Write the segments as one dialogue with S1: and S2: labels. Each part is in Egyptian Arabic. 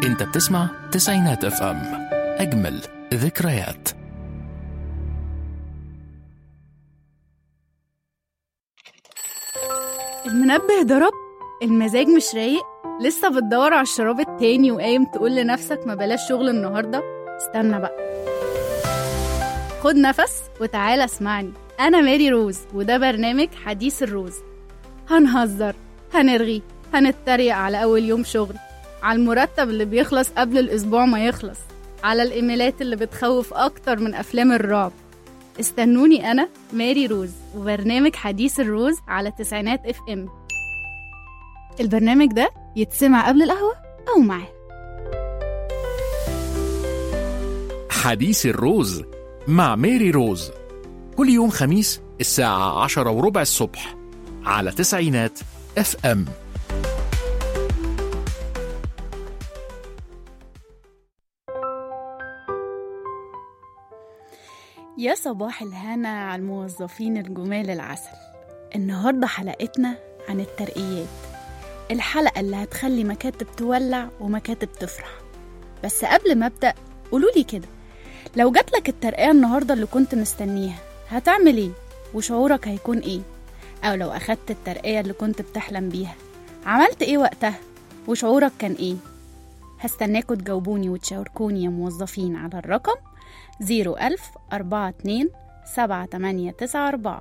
S1: انت بتسمع تسعينات اف ام اجمل ذكريات
S2: المنبه ضرب المزاج مش رايق لسه بتدور على الشراب التاني وقايم تقول لنفسك ما بلاش شغل النهارده استنى بقى خد نفس وتعالى اسمعني انا ماري روز وده برنامج حديث الروز هنهزر هنرغي هنتريق على اول يوم شغل على المرتب اللي بيخلص قبل الاسبوع ما يخلص على الايميلات اللي بتخوف اكتر من افلام الرعب استنوني انا ماري روز وبرنامج حديث الروز على تسعينات اف ام البرنامج ده يتسمع قبل القهوة أو معاه
S1: حديث الروز مع ميري روز كل يوم خميس الساعة عشرة وربع الصبح على تسعينات اف ام
S2: يا صباح الهنا على الموظفين الجمال العسل النهاردة حلقتنا عن الترقيات الحلقة اللي هتخلي مكاتب تولع ومكاتب تفرح بس قبل ما أبدأ قولولي كده لو جاتلك الترقية النهاردة اللي كنت مستنيها هتعمل ايه وشعورك هيكون ايه أو لو أخدت الترقية اللي كنت بتحلم بيها عملت ايه وقتها وشعورك كان ايه هستناكوا تجاوبوني وتشاركوني يا موظفين على الرقم زيرو ألف أربعة اتنين سبعة تمانية تسعة أربعة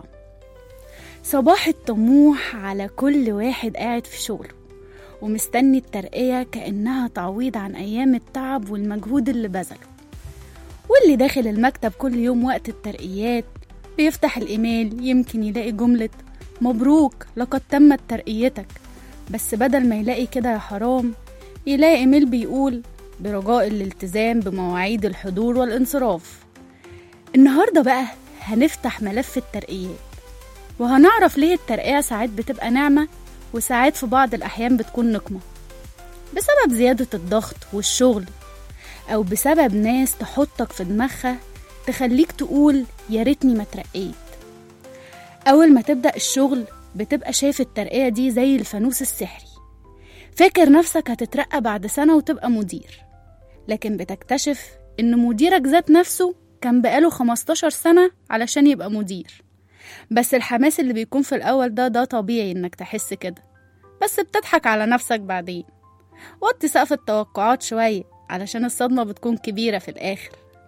S2: صباح الطموح على كل واحد قاعد في شغله ومستني الترقية كأنها تعويض عن أيام التعب والمجهود اللي بذله واللي داخل المكتب كل يوم وقت الترقيات بيفتح الإيميل يمكن يلاقي جملة مبروك لقد تمت ترقيتك بس بدل ما يلاقي كده يا حرام يلاقي إيميل بيقول برجاء الالتزام بمواعيد الحضور والانصراف النهاردة بقى هنفتح ملف الترقيات وهنعرف ليه الترقية ساعات بتبقى نعمة وساعات في بعض الأحيان بتكون نقمة بسبب زيادة الضغط والشغل أو بسبب ناس تحطك في دماغها تخليك تقول يا ريتني ما ترقيت أول ما تبدأ الشغل بتبقى شايف الترقية دي زي الفانوس السحري فاكر نفسك هتترقى بعد سنة وتبقى مدير لكن بتكتشف إن مديرك ذات نفسه كان بقاله 15 سنة علشان يبقى مدير بس الحماس اللي بيكون في الأول ده ده طبيعي إنك تحس كده بس بتضحك على نفسك بعدين وطي سقف التوقعات شوية علشان الصدمة بتكون كبيرة في الآخر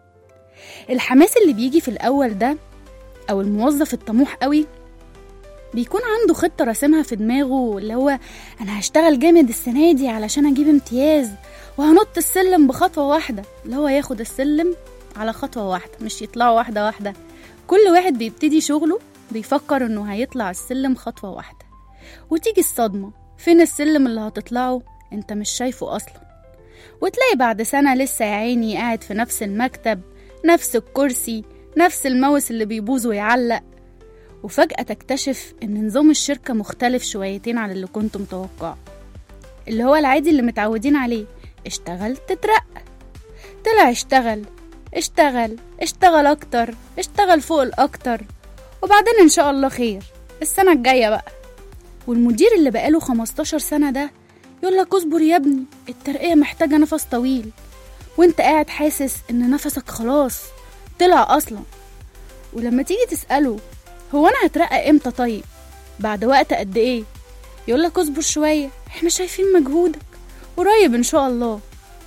S2: الحماس اللي بيجي في الأول ده أو الموظف الطموح قوي بيكون عنده خطة راسمها في دماغه اللي هو أنا هشتغل جامد السنة دي علشان أجيب امتياز وهنط السلم بخطوة واحدة اللي هو ياخد السلم على خطوة واحدة مش يطلعوا واحدة واحدة كل واحد بيبتدي شغله بيفكر إنه هيطلع السلم خطوة واحدة وتيجي الصدمة فين السلم اللي هتطلعه انت مش شايفه أصلا وتلاقي بعد سنة لسه يا عيني قاعد في نفس المكتب نفس الكرسي نفس الماوس اللي بيبوظ ويعلق وفجأة تكتشف إن نظام الشركة مختلف شويتين عن اللي كنت متوقعه اللي هو العادي اللي متعودين عليه اشتغل تترقى طلع اشتغل اشتغل اشتغل أكتر اشتغل فوق الأكتر وبعدين إن شاء الله خير السنة الجاية بقى والمدير اللي بقاله 15 سنة ده يقولك اصبر يا ابني الترقية محتاجة نفس طويل وانت قاعد حاسس ان نفسك خلاص طلع اصلا ولما تيجي تسأله هو انا هترقى امتى طيب بعد وقت قد ايه يقولك اصبر شوية احنا شايفين مجهودك قريب ان شاء الله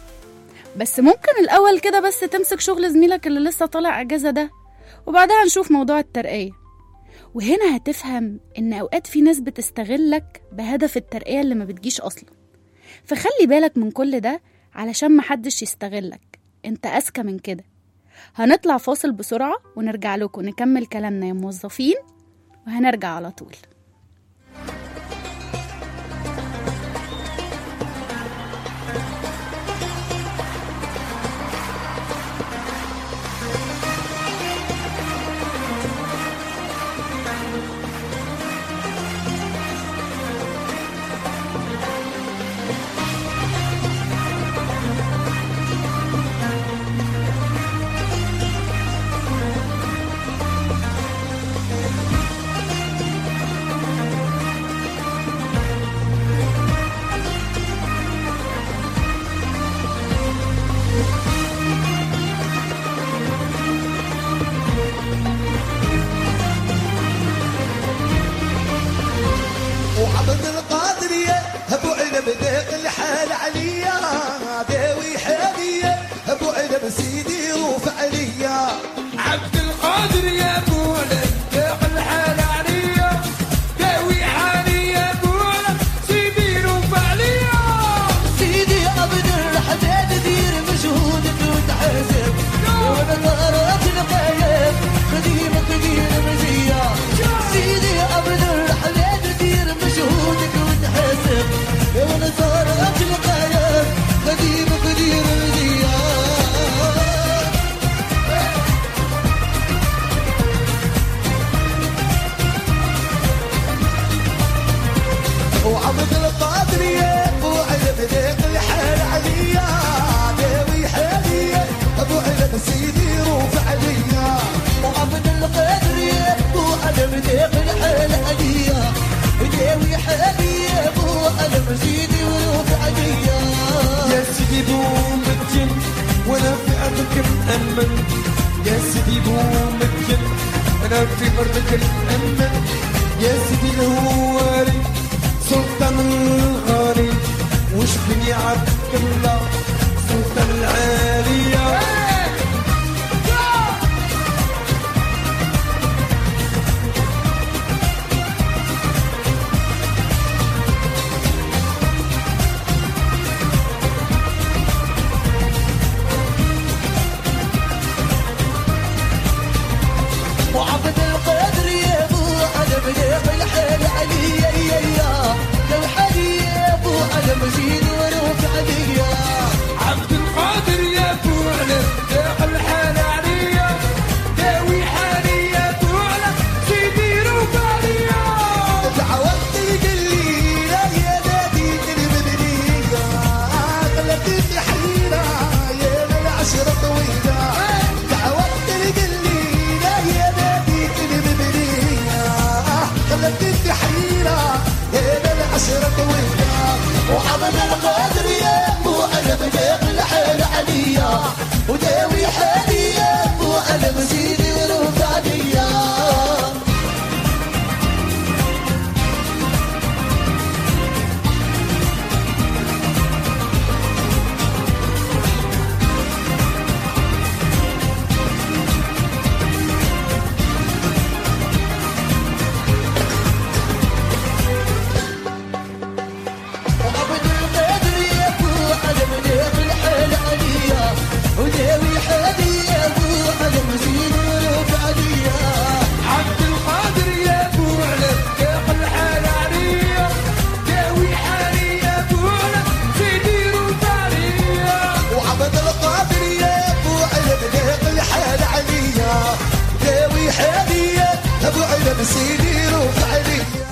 S2: بس ممكن الاول كده بس تمسك شغل زميلك اللي لسه طالع اجازة ده وبعدها نشوف موضوع الترقية وهنا هتفهم ان اوقات في ناس بتستغلك بهدف الترقية اللي ما بتجيش اصلا فخلي بالك من كل ده علشان محدش يستغلك انت اذكى من كده هنطلع فاصل بسرعة ونرجع لكم نكمل كلامنا يا موظفين وهنرجع على طول
S3: عبد القادرية ابو علم ديق الحال عليا داوي حالية ابو علم سيدي وفعليا
S4: عبد القادر يا بولا داق الحال عليا داوي حالي يا بولا سيدي وفعليا
S5: سيدي عبد الحميد دير مجهودك وتحاسب ونظرات الغيب خديمك دير مزية سيدي عبد الحميد دير مجهودك وتحاسب ونظرات الغيب خديمك دير مزية
S3: وعبد القادرية ابو علم ديق الحال عليا داوي حالية ابو علم سيدي وفعليا
S5: وعبد القادر يا ابو علم ديق الحال عليا وداوي حالي ابو علم زيدي ورفعليا
S4: يا سيدي بومتين وانا في ارضك مأمن يا سيدي بومتين انا في ارضك مأمن يا سيدي الهواري سلطان الغالي وش بني عبد الله سلطان العالية
S5: وعبد القادر يا ابو علم ديق الحال عليا يا يا لو حالي يا ابو علم زيدي ورفعليا
S4: عبد القادر يا بولا داق الحال عليا داوي حالي يا بولا سيدي وفعليا
S3: دعوت القليلة يا نادي المدنية قلبتني حيرة يا العشرة طويلة دعوت القليلة يا نادي المدنية قلبتني حيرة يا العشرة طويلة
S5: وعبد القادر يا ابو علم ديق الحال عليا وداوي حالي يا ابو علم زيدي ورفعليا وعبد القادر يا ابو علم ديق الحال عليا وداوي حالي يا ابو علم زيدي ورفعليا
S4: عبد القادر يا بولا داق الحال عليا داوي حالي يا بولا سيدي وفعليا
S3: وعبد القادر يا ابو علم ديق الحال عليا داوي حالية ابو علم سيدي وفعلية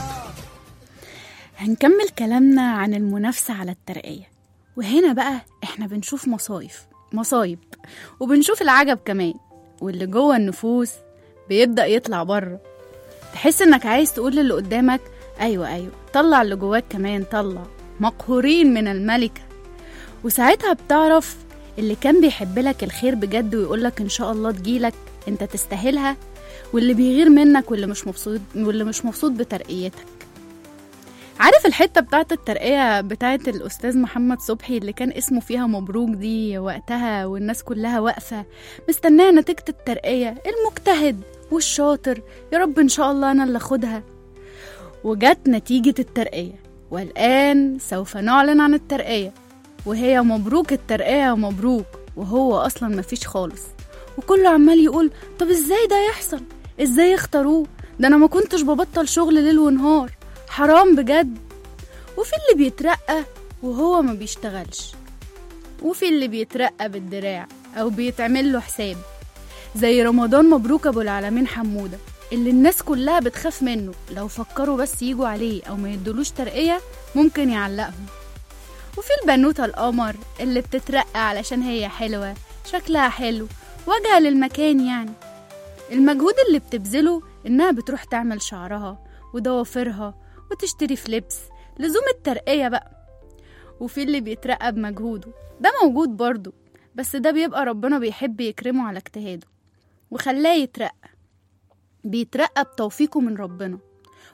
S2: هنكمل كلامنا عن المنافسة على الترقية وهنا بقى احنا بنشوف مصايف مصايب وبنشوف العجب كمان واللي جوه النفوس بيبدأ يطلع بره تحس انك عايز تقول للي قدامك ايوه ايوه طلع اللي جواك كمان طلع مقهورين من الملكة وساعتها بتعرف اللي كان بيحب لك الخير بجد ويقولك ان شاء الله تجيلك انت تستاهلها واللي بيغير منك واللي مش مبسوط واللي مش مبسوط بترقيتك عارف الحتة بتاعت الترقية بتاعت الأستاذ محمد صبحي اللي كان اسمه فيها مبروك دي وقتها والناس كلها واقفة مستنية نتيجة الترقية المجتهد والشاطر يا رب إن شاء الله أنا اللي أخدها وجت نتيجة الترقية والآن سوف نعلن عن الترقية وهي مبروك الترقية مبروك وهو أصلا مفيش خالص وكله عمال يقول طب ازاي ده يحصل ازاي اختاروه ده انا ما كنتش ببطل شغل ليل ونهار حرام بجد وفي اللي بيترقى وهو ما بيشتغلش وفي اللي بيترقى بالدراع او بيتعمل له حساب زي رمضان مبروك ابو العالمين حموده اللي الناس كلها بتخاف منه لو فكروا بس يجوا عليه او ما يدولوش ترقيه ممكن يعلقهم وفي البنوته القمر اللي بتترقى علشان هي حلوه شكلها حلو وجهها للمكان يعني المجهود اللي بتبذله إنها بتروح تعمل شعرها وضوافرها وتشتري في لبس لزوم الترقية بقى وفي اللي بيترقى بمجهوده ده موجود برضه بس ده بيبقى ربنا بيحب يكرمه على اجتهاده وخلاه يترقى بيترقى بتوفيقه من ربنا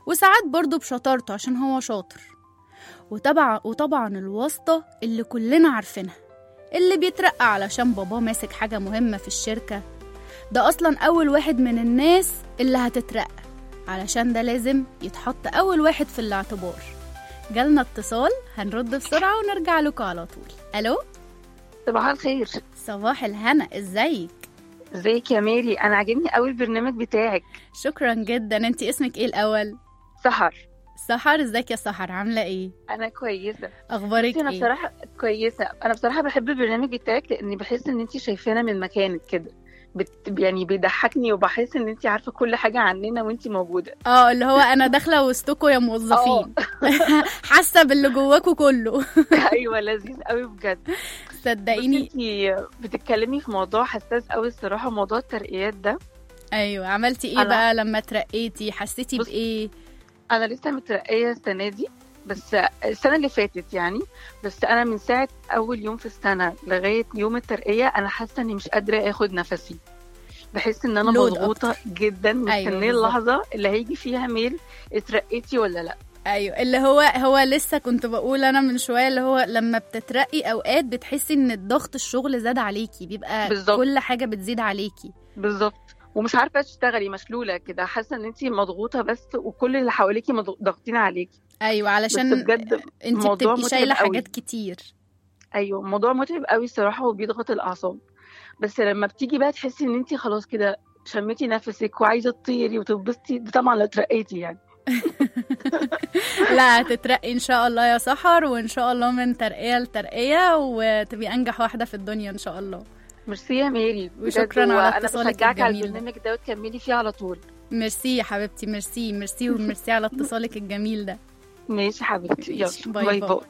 S2: وساعات برضه بشطارته عشان هو شاطر وطبعا وطبعا الواسطة اللي كلنا عارفينها اللي بيترقى علشان باباه ماسك حاجة مهمة في الشركة ده أصلا أول واحد من الناس اللي هتترقى علشان ده لازم يتحط أول واحد في الاعتبار جالنا اتصال هنرد بسرعة ونرجع لكم على طول ألو
S6: صباح الخير
S2: صباح الهنا ازيك
S6: ازيك يا ميري انا عاجبني قوي البرنامج بتاعك
S2: شكرا جدا انت اسمك ايه الأول
S6: سحر
S2: سحر ازيك يا سحر عاملة ايه
S6: انا كويسه
S2: أخبارك
S6: بصي انا
S2: ايه
S6: بصراحه كويسه انا بصراحه بحب البرنامج بتاعك لاني بحس ان انت شايفانا من مكانك كده بت... يعني بيضحكني وبحس ان انت عارفه كل حاجه عننا وانت موجوده
S2: اه اللي هو انا داخله وسطكم يا موظفين حاسه باللي جواكوا كله
S6: ايوه لذيذ قوي بجد
S2: صدقيني
S6: انت بتتكلمي في موضوع حساس قوي الصراحه موضوع الترقيات ده
S2: ايوه عملتي ايه
S6: أنا-
S2: بقى لما ترقيتي حسيتي
S6: بص-
S2: بايه
S6: انا لسه مترقيه السنه دي بس السنه اللي فاتت يعني بس انا من ساعه اول يوم في السنه لغايه يوم الترقيه انا حاسه اني مش قادره اخد نفسي بحس ان انا
S2: لود
S6: مضغوطه
S2: أكتر.
S6: جدا
S2: أيوة
S6: مستنيه
S2: بالظبط.
S6: اللحظه اللي هيجي فيها ميل اترقيتي ولا لا
S2: ايوه اللي هو هو لسه كنت بقول انا من شويه اللي هو لما بتترقي اوقات بتحسي ان الضغط الشغل زاد عليكي بيبقى
S6: بالظبط.
S2: كل حاجه بتزيد عليكي
S6: بالظبط ومش عارفه تشتغلي مشلوله كده حاسه ان انت مضغوطه بس وكل اللي حواليكي مضغ- ضاغطين عليكي
S2: ايوه
S6: بس
S2: علشان
S6: بجد
S2: انت
S6: موضوع
S2: بتبقي
S6: متعب
S2: شايله
S6: قوي.
S2: حاجات كتير
S6: ايوه موضوع متعب قوي الصراحه وبيضغط الاعصاب بس لما بتيجي بقى تحسي ان انت خلاص كده شميتي نفسك وعايزه تطيري وتتبسطي ده طبعا لو اترقيتي يعني
S2: لا هتترقي ان شاء الله يا سحر وان شاء الله من ترقيه لترقيه وتبقي انجح واحده في الدنيا ان شاء الله
S6: ميرسي يا ميري بجد،
S2: وشكراً على
S6: وأنا
S2: اتصالك
S6: بشجعك على
S2: الجميل ده.
S6: البرنامج ده وتكملي فيه على طول
S2: ميرسي يا حبيبتي ميرسي ميرسي وميرسي على اتصالك الجميل ده
S6: ماشي حبيبتي يلا
S2: ماشي، باي
S6: باي
S2: باي.
S6: باي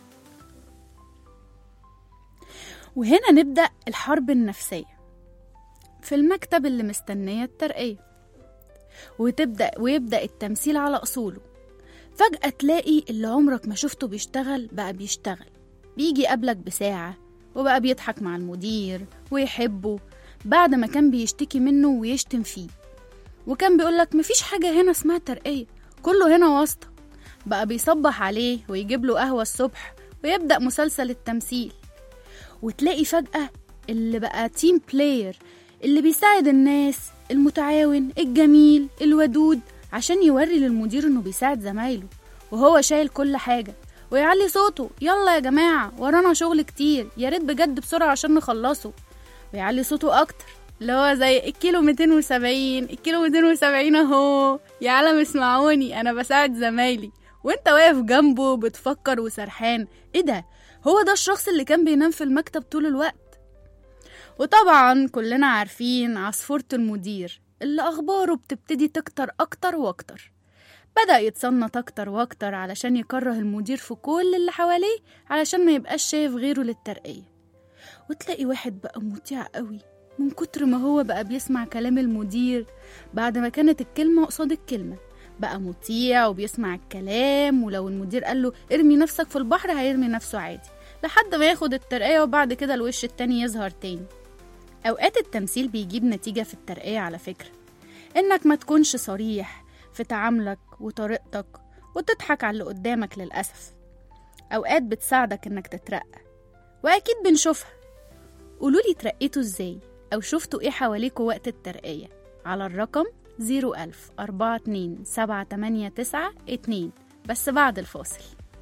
S2: وهنا نبدأ الحرب النفسية في المكتب اللي مستنية الترقية وتبدأ ويبدأ التمثيل على أصوله فجأة تلاقي اللي عمرك ما شفته بيشتغل بقى بيشتغل بيجي قبلك بساعة وبقى بيضحك مع المدير ويحبه بعد ما كان بيشتكي منه ويشتم فيه وكان بيقولك مفيش حاجة هنا اسمها ترقية كله هنا واسطة بقى بيصبح عليه ويجيب له قهوة الصبح ويبدأ مسلسل التمثيل وتلاقي فجأة اللي بقى تيم بلاير اللي بيساعد الناس المتعاون الجميل الودود عشان يوري للمدير انه بيساعد زمايله وهو شايل كل حاجة ويعلي صوته يلا يا جماعة ورانا شغل كتير يا ريت بجد بسرعة عشان نخلصه ويعلي صوته أكتر اللي هو زي الكيلو 270 الكيلو 270 اهو يا عالم اسمعوني انا بساعد زمايلي وانت واقف جنبه بتفكر وسرحان ايه ده هو ده الشخص اللي كان بينام في المكتب طول الوقت وطبعا كلنا عارفين عصفورة المدير اللي أخباره بتبتدي تكتر أكتر وأكتر بدأ يتصنت أكتر وأكتر علشان يكره المدير في كل اللي حواليه علشان ما يبقاش شايف غيره للترقية وتلاقي واحد بقى مطيع قوي من كتر ما هو بقى بيسمع كلام المدير بعد ما كانت الكلمة قصاد الكلمة بقى مطيع وبيسمع الكلام ولو المدير قال له ارمي نفسك في البحر هيرمي نفسه عادي لحد ما ياخد الترقية وبعد كده الوش التاني يظهر تاني أوقات التمثيل بيجيب نتيجة في الترقية على فكرة إنك ما تكونش صريح في تعاملك وطريقتك وتضحك على اللي قدامك للأسف أوقات بتساعدك إنك تترقى وأكيد بنشوفها قولولي ترقيتوا إزاي أو شفتوا إيه حواليكوا وقت الترقية على الرقم 01000 42 789 2 بس بعد الفاصل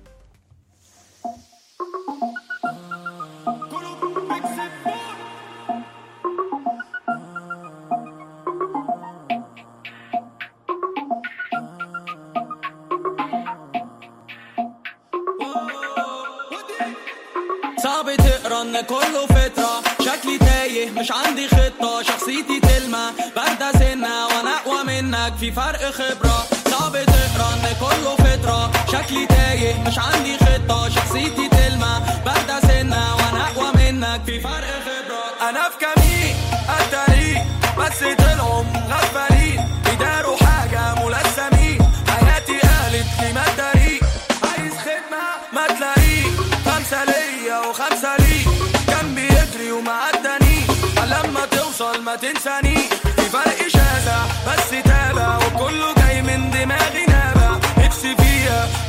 S7: صعب تقرا ان كله فترة شكلي تايه مش عندي خطة شخصيتي تلمع باردة سنة وانا اقوى منك في فرق خبرة صعب تقرا ان كله فترة شكلي تايه مش عندي خطة شخصيتي تلمع باردة سنة وانا اقوى منك في فرق خبرة انا في كمين الطريق بس طلعوا مغفلين بيداروا حاجة ملثمين حياتي قالت لي ما الطريق عايز خدمة ما تلاقيه خمسة ليا وخمسة ليك كان بيجري وما عداني لما توصل ما تنساني في فرق شاسع بس تابع وكله جاي من دماغي نابع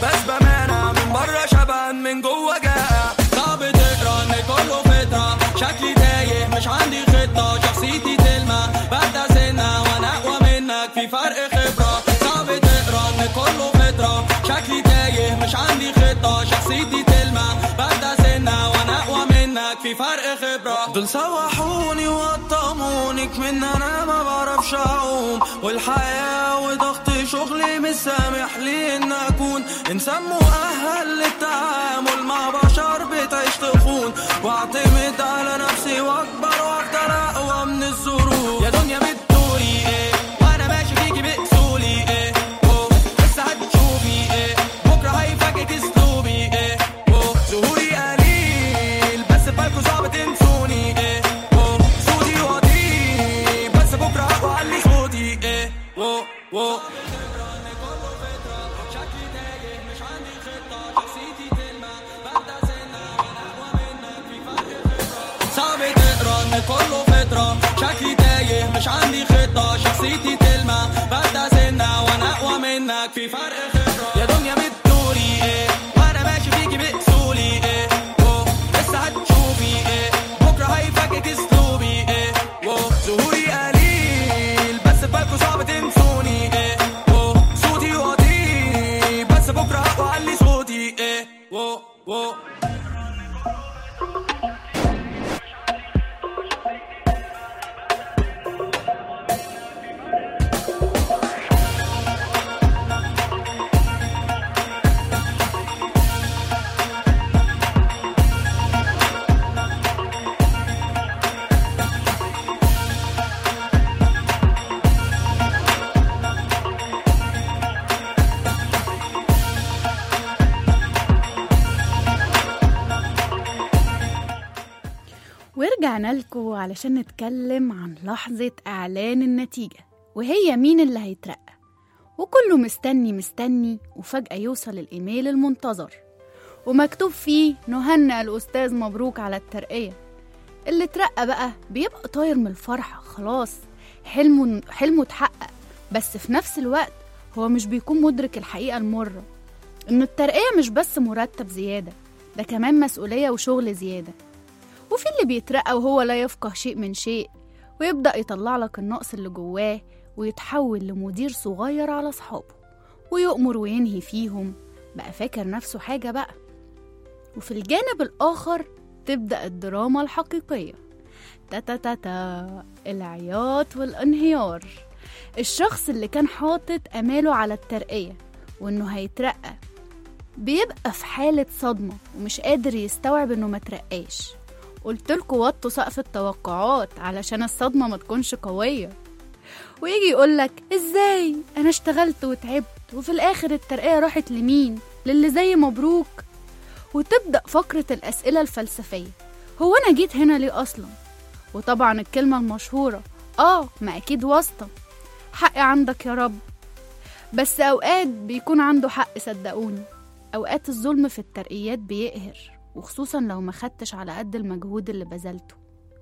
S7: بس بامانة من بره شبان من جوه جائع صعب تقرا ان كله فترة شكلي تايه مش عندي خطة شخصيتي تلمع ببدأ سنة وانا اقوى منك في فرق خبرة صعب تقرا ان كله فترة شكلي تايه مش عندي خطة شخصيتي تلمع ببدأ سنة وانا اقوى منك في فرق خبرة دول سوحوني وطموني من انا ما بعرفش اعوم والحياة وضغط شغلي مش سامح لي ان اكون انسان مؤهل للتعامل مع بشر بتعيش تخون واعتمد على نفسي واكبر وافضل اقوى من الظروف يا دنيا بتدوري ايه وانا ماشي فيكي بأسولي ايه أوه، لسه هتشوفي ايه بكره هيفاجئك اسلوبي ايه أوه، ظهوري قليل بس بالكوا صعب تنسوني ايه أوه، صوتي واطي بس بكره هقوى علي صوتي ايه أوه، أوه. صعب تقرا ان كله فترة شكلي تايه مش عندي خطة شخصيتي تلمع ببدأ سنة وانا اقوى منك في فرق خبرة يا دنيا بتدوري ايه وانا ماشي فيكي بأسولي ايه أوه، لسه هتشوفي ايه بكرة هيفاجئك اسلوبي ايه أوه، ظهوري قليل بس بالكوا صعب تنسوني ايه أوه، صوتي واطي بس بكرة هقوى علي صوتي ايه أوه، أوه.
S2: ورجعنا لكم علشان نتكلم عن لحظة إعلان النتيجة وهي مين اللي هيترقى وكله مستني مستني وفجأة يوصل الإيميل المنتظر ومكتوب فيه نهنئ الأستاذ مبروك على الترقية اللي اترقى بقى بيبقى طاير من الفرحة خلاص حلمه حلمه اتحقق بس في نفس الوقت هو مش بيكون مدرك الحقيقة المرة إن الترقية مش بس مرتب زيادة ده كمان مسؤولية وشغل زيادة وفي اللي بيترقى وهو لا يفقه شيء من شيء ويبدأ يطلع لك النقص اللي جواه ويتحول لمدير صغير على أصحابه ويؤمر وينهي فيهم بقى فاكر نفسه حاجة بقى وفي الجانب الآخر تبدأ الدراما الحقيقية تا تا تا تا العياط والانهيار الشخص اللي كان حاطط أماله على الترقية وإنه هيترقى بيبقى في حالة صدمة ومش قادر يستوعب إنه مترقاش قلتلكوا وطوا سقف التوقعات علشان الصدمة ما تكونش قوية ويجي يقولك ازاي انا اشتغلت وتعبت وفي الاخر الترقية راحت لمين للي زي مبروك وتبدأ فقرة الأسئلة الفلسفية هو أنا جيت هنا ليه أصلا وطبعا الكلمة المشهورة آه ما أكيد واسطة حقي عندك يا رب بس أوقات بيكون عنده حق صدقوني أوقات الظلم في الترقيات بيقهر وخصوصا لو ما خدتش على قد المجهود اللي بذلته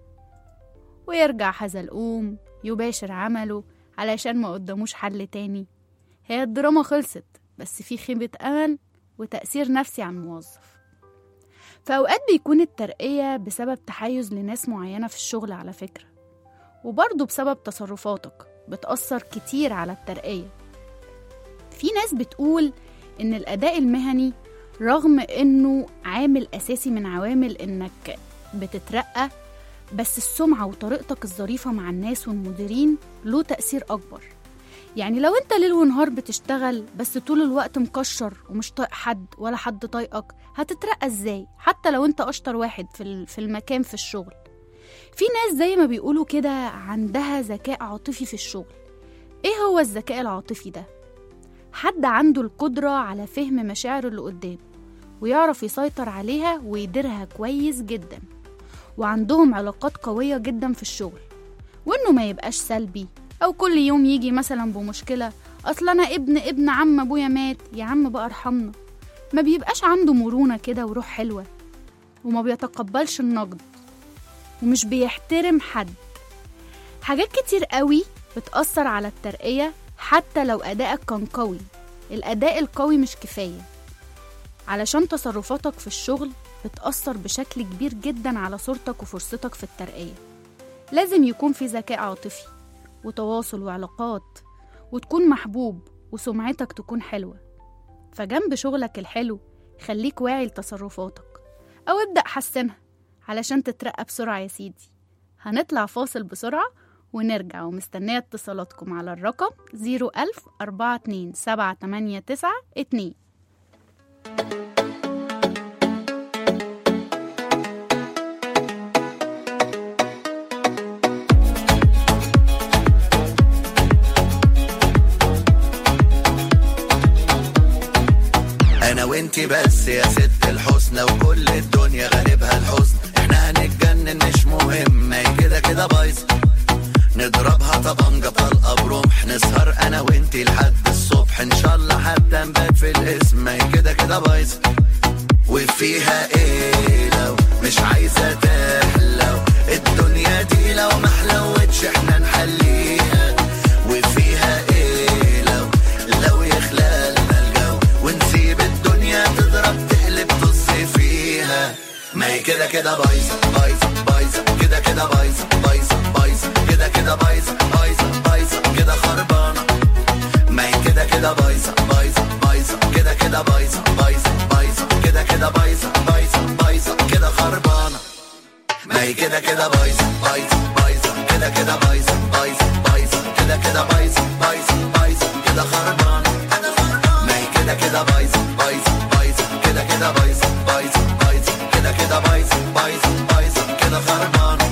S2: ويرجع حزلقوم يباشر عمله علشان ما قداموش حل تاني هي الدراما خلصت بس في خيبة أمل وتأثير نفسي على الموظف فأوقات بيكون الترقية بسبب تحيز لناس معينة في الشغل على فكرة وبرضه بسبب تصرفاتك بتأثر كتير على الترقية في ناس بتقول إن الأداء المهني رغم إنه عامل أساسي من عوامل إنك بتترقى بس السمعة وطريقتك الظريفة مع الناس والمديرين له تأثير أكبر يعني لو انت ليل ونهار بتشتغل بس طول الوقت مكشر ومش طايق حد ولا حد طايقك هتترقى ازاي حتى لو انت اشطر واحد في ال- في المكان في الشغل في ناس زي ما بيقولوا كده عندها ذكاء عاطفي في الشغل ايه هو الذكاء العاطفي ده حد عنده القدرة على فهم مشاعر اللي قدامه ويعرف يسيطر عليها ويديرها كويس جدا وعندهم علاقات قوية جدا في الشغل وإنه ما يبقاش سلبي أو كل يوم يجي مثلا بمشكلة أصل أنا ابن ابن عم أبويا مات يا عم بقى ارحمنا ما بيبقاش عنده مرونة كده وروح حلوة وما بيتقبلش النقد ومش بيحترم حد حاجات كتير قوي بتأثر على الترقية حتى لو أدائك كان قوي الأداء القوي مش كفاية علشان تصرفاتك في الشغل بتأثر بشكل كبير جدا على صورتك وفرصتك في الترقية لازم يكون في ذكاء عاطفي وتواصل وعلاقات وتكون محبوب وسمعتك تكون حلوة فجنب شغلك الحلو خليك واعي لتصرفاتك أو ابدأ حسنها علشان تترقى بسرعة يا سيدي هنطلع فاصل بسرعة ونرجع ومستنية اتصالاتكم على الرقم 01000 42 789 2
S3: انا وانتي بس يا ست الحسنى وكل الدنيا غالبها الحزن احنا هنتجنن مش مهم ما هي كده كده بايظه نضربها طبنجة طلقة برمح نسهر انا وانتي لحد الصبح ان شاء الله حتى نبات في الاسم ما هي كده كده بايظه وفيها ايه لو مش عايزة تحلو الدنيا دي لو ما حلوتش احنا نحليها وفيها ايه لو لو يخلى لنا الجو ونسيب الدنيا تضرب تقلب طز فيها ما هي كده كده بايظة بايظة بايظة كده كده بايظة بايظة بايظة كده كده بايظة بايظة بايظة كده خربانة ما هي كده كده بايظة بايظة بايظة كده كده بايظة بايظة بايظة كده كده بايظة بايظة بايظة كده خربانة ما هي كده كده بايظة بايظة بايظة كده كده بايظة بايظة بايظة كده كده بايظة بايظة بايظة كده خربانة ما هي كده كده بايظة بايظة بايظة كده كده بايظة بايظة بايظة كده كده بايظة بايظة بايظة كده خربانة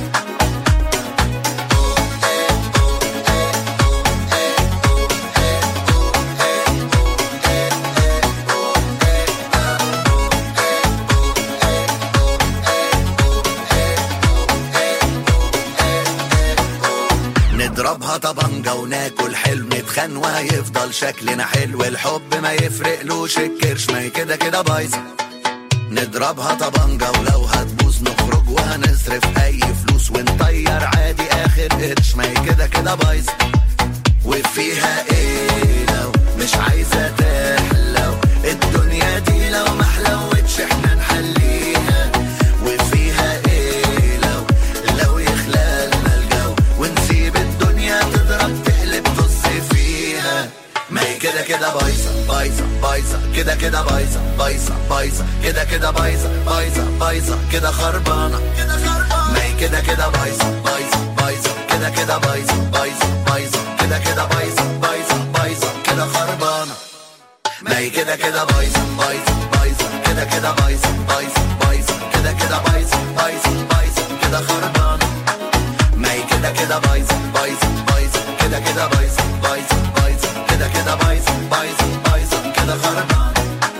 S3: نضربها طبنجة وناكل حلو نتخان وهيفضل شكلنا حلو الحب ما يفرقلوش الكرش ما هي كده كده بايظة نضربها طبنجة ولو هتبوظ نخرج وهنصرف أي فلوس ونطير عادي آخر قرش ما هي كده كده بايظة وفيها إيه لو مش عايزة تحلو الدنيا دي لو ما حلوتش احنا نحليها وفيها إيه لو لو يخلى لنا الجو ونسيب الدنيا تضرب تقلب طز فيها ما هي كده كده بايظة بايظة بايظة كده كده بايظة بايظة بايظة كده كده بايظة بايظة بايظة كده خربانة كده خربانة ما هي كده كده بايظة بايظة بايظة كده كده بايظة بايظة بايظة كده كده بايظة بايظة بايظة كده خربانة ما هي كده كده بايظة بايظة بايظة كده كده بايظة بايظة بايظة كده كده بايظة بايظة بايظة كده خربانة ما هي كده كده بايظة بايظة بايظة كده كده بايظة بايظة بايظة كده كده بايظة بايظة بايظة كده خربانة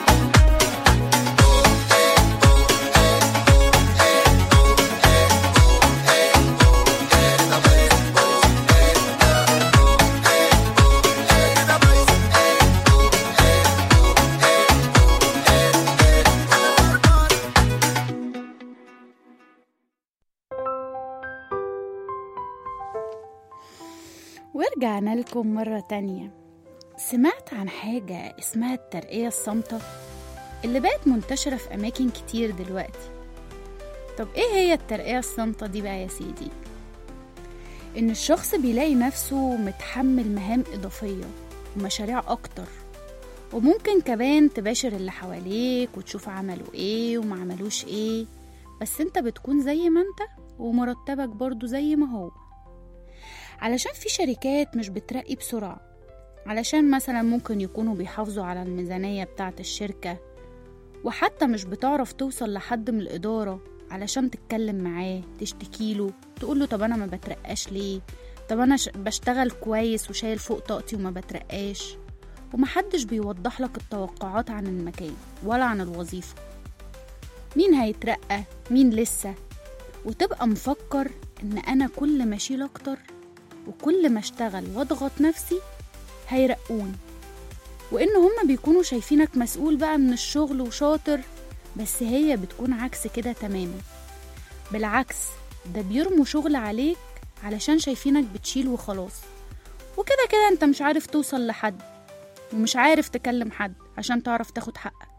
S2: ورجعنا لكم مرة تانية سمعت عن حاجة اسمها الترقية الصامتة اللي بقت منتشرة في أماكن كتير دلوقتي طب إيه هي الترقية الصامتة دي بقى يا سيدي؟ إن الشخص بيلاقي نفسه متحمل مهام إضافية ومشاريع أكتر وممكن كمان تباشر اللي حواليك وتشوف عملوا إيه وما عملوش إيه بس انت بتكون زي ما انت ومرتبك برضو زي ما هو علشان في شركات مش بترقي بسرعة علشان مثلا ممكن يكونوا بيحافظوا على الميزانية بتاعة الشركة وحتى مش بتعرف توصل لحد من الإدارة علشان تتكلم معاه تشتكيله تقوله طب أنا ما بترقاش ليه طب أنا ش- بشتغل كويس وشايل فوق طاقتي وما بترقاش ومحدش بيوضح لك التوقعات عن المكان ولا عن الوظيفة مين هيترقى مين لسه وتبقى مفكر ان انا كل ما اشيل اكتر وكل ما اشتغل واضغط نفسي هيرقوني وان هما بيكونوا شايفينك مسؤول بقى من الشغل وشاطر بس هي بتكون عكس كده تماما بالعكس ده بيرموا شغل عليك علشان شايفينك بتشيل وخلاص وكده كده انت مش عارف توصل لحد ومش عارف تكلم حد عشان تعرف تاخد حقك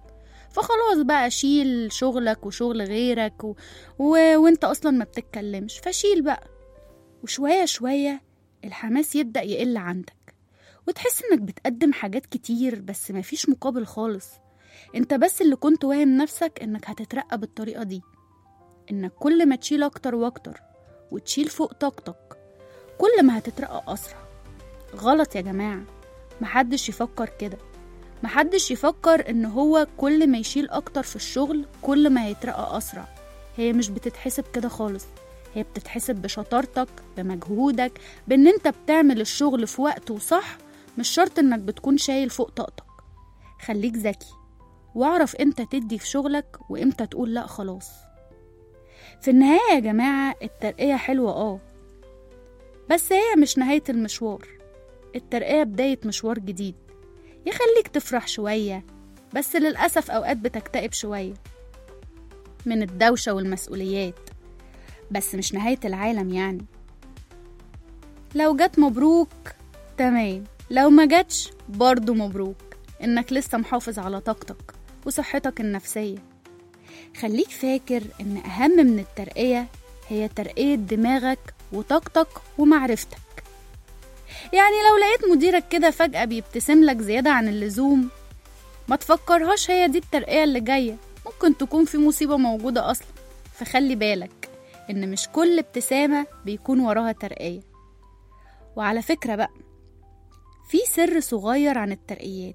S2: فخلاص بقى شيل شغلك وشغل غيرك و... و... وانت اصلا ما بتتكلمش فشيل بقى وشوية شوية الحماس يبدأ يقل عندك وتحس انك بتقدم حاجات كتير بس مفيش مقابل خالص انت بس اللي كنت واهم نفسك انك هتترقى بالطريقة دي انك كل ما تشيل اكتر واكتر وتشيل فوق طاقتك كل ما هتترقى اسرع غلط يا جماعة محدش يفكر كده محدش يفكر ان هو كل ما يشيل اكتر في الشغل كل ما هيترقى اسرع هي مش بتتحسب كده خالص هي بتتحسب بشطارتك بمجهودك بان انت بتعمل الشغل في وقته صح مش شرط انك بتكون شايل فوق طاقتك خليك ذكي واعرف امتى تدي في شغلك وامتى تقول لا خلاص في النهاية يا جماعة الترقية حلوة اه بس هي مش نهاية المشوار الترقية بداية مشوار جديد يخليك تفرح شوية بس للأسف أوقات بتكتئب شوية من الدوشة والمسؤوليات بس مش نهاية العالم يعني لو جت مبروك تمام لو ما جاتش برضو مبروك إنك لسه محافظ على طاقتك وصحتك النفسية خليك فاكر إن أهم من الترقية هي ترقية دماغك وطاقتك ومعرفتك يعني لو لقيت مديرك كده فجأة بيبتسم لك زيادة عن اللزوم ما تفكرهاش هي دي الترقية اللي جاية ممكن تكون في مصيبة موجودة أصلا فخلي بالك إن مش كل ابتسامة بيكون وراها ترقية وعلى فكرة بقى في سر صغير عن الترقيات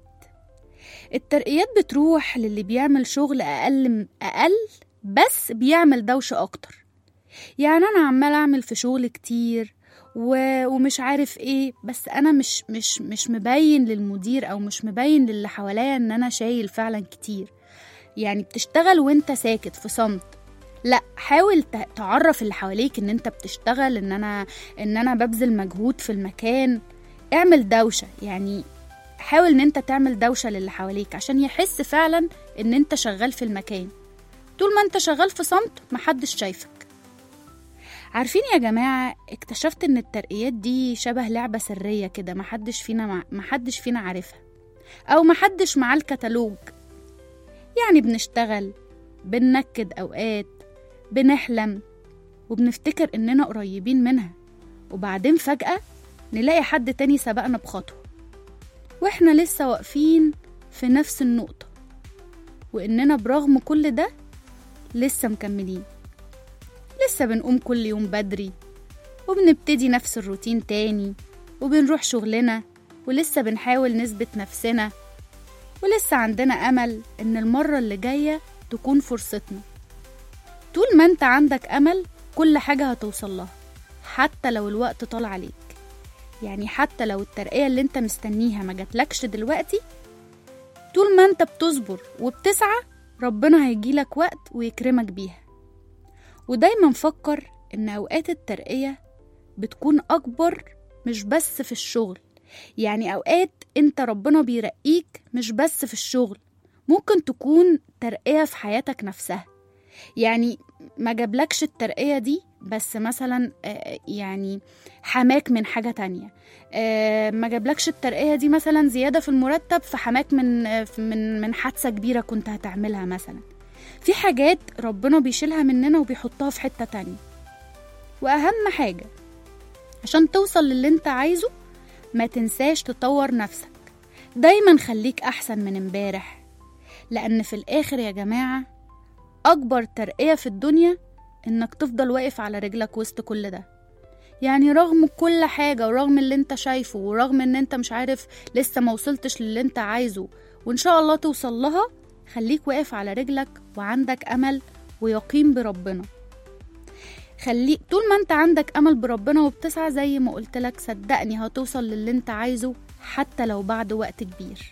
S2: الترقيات بتروح للي بيعمل شغل أقل أقل بس بيعمل دوشة أكتر يعني أنا عمال أعمل في شغل كتير و... ومش عارف ايه بس انا مش مش مش مبين للمدير او مش مبين للي حواليا ان انا شايل فعلا كتير يعني بتشتغل وانت ساكت في صمت لا حاول ت- تعرف اللي حواليك ان انت بتشتغل ان انا ان انا ببذل مجهود في المكان اعمل دوشة يعني حاول ان انت تعمل دوشة للي حواليك عشان يحس فعلا ان انت شغال في المكان طول ما انت شغال في صمت محدش شايفك عارفين يا جماعة اكتشفت ان الترقيات دي شبه لعبة سرية كده محدش فينا مع... محدش فينا عارفها او محدش معاه الكتالوج يعني بنشتغل بننكد اوقات بنحلم وبنفتكر اننا قريبين منها وبعدين فجأة نلاقي حد تاني سبقنا بخطوة واحنا لسه واقفين في نفس النقطة واننا برغم كل ده لسه مكملين لسه بنقوم كل يوم بدري وبنبتدي نفس الروتين تاني وبنروح شغلنا ولسه بنحاول نثبت نفسنا ولسه عندنا أمل إن المرة اللي جاية تكون فرصتنا طول ما انت عندك أمل كل حاجة هتوصل لها حتى لو الوقت طال عليك يعني حتى لو الترقية اللي انت مستنيها ما جاتلكش دلوقتي طول ما انت بتصبر وبتسعى ربنا هيجيلك وقت ويكرمك بيها ودايما فكر ان اوقات الترقية بتكون اكبر مش بس في الشغل يعني اوقات انت ربنا بيرقيك مش بس في الشغل ممكن تكون ترقية في حياتك نفسها يعني ما جابلكش الترقية دي بس مثلا آه، يعني حماك من حاجة تانية آه، ما جابلكش الترقية دي مثلا زيادة في المرتب فحماك من آه، من من حادثة كبيرة كنت هتعملها مثلا في حاجات ربنا بيشيلها مننا وبيحطها في حتة تانية وأهم حاجة عشان توصل للي انت عايزه ما تنساش تطور نفسك دايما خليك أحسن من امبارح لأن في الآخر يا جماعة أكبر ترقية في الدنيا إنك تفضل واقف على رجلك وسط كل ده يعني رغم كل حاجة ورغم اللي انت شايفه ورغم ان انت مش عارف لسه ما وصلتش للي انت عايزه وان شاء الله توصل لها خليك واقف على رجلك وعندك أمل ويقين بربنا خليك طول ما انت عندك أمل بربنا وبتسعى زي ما قلتلك صدقني هتوصل للي انت عايزه حتى لو بعد وقت كبير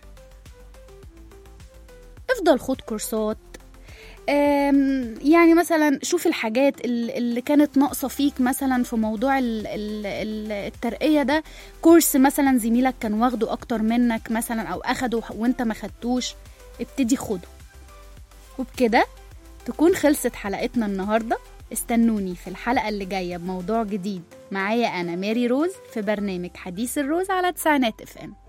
S2: افضل خد كورسات أم، يعني مثلا شوف الحاجات ال- اللي كانت ناقصة فيك مثلا في موضوع ال- ال- ال- الترقية ده كورس مثلا زميلك كان واخده أكتر منك مثلا أو أخده وانت ما خدتوش ابتدي خده وبكده تكون خلصت حلقتنا النهاردة استنوني في الحلقة اللي جاية بموضوع جديد معايا أنا ماري روز في برنامج حديث الروز على تسعينات اف ام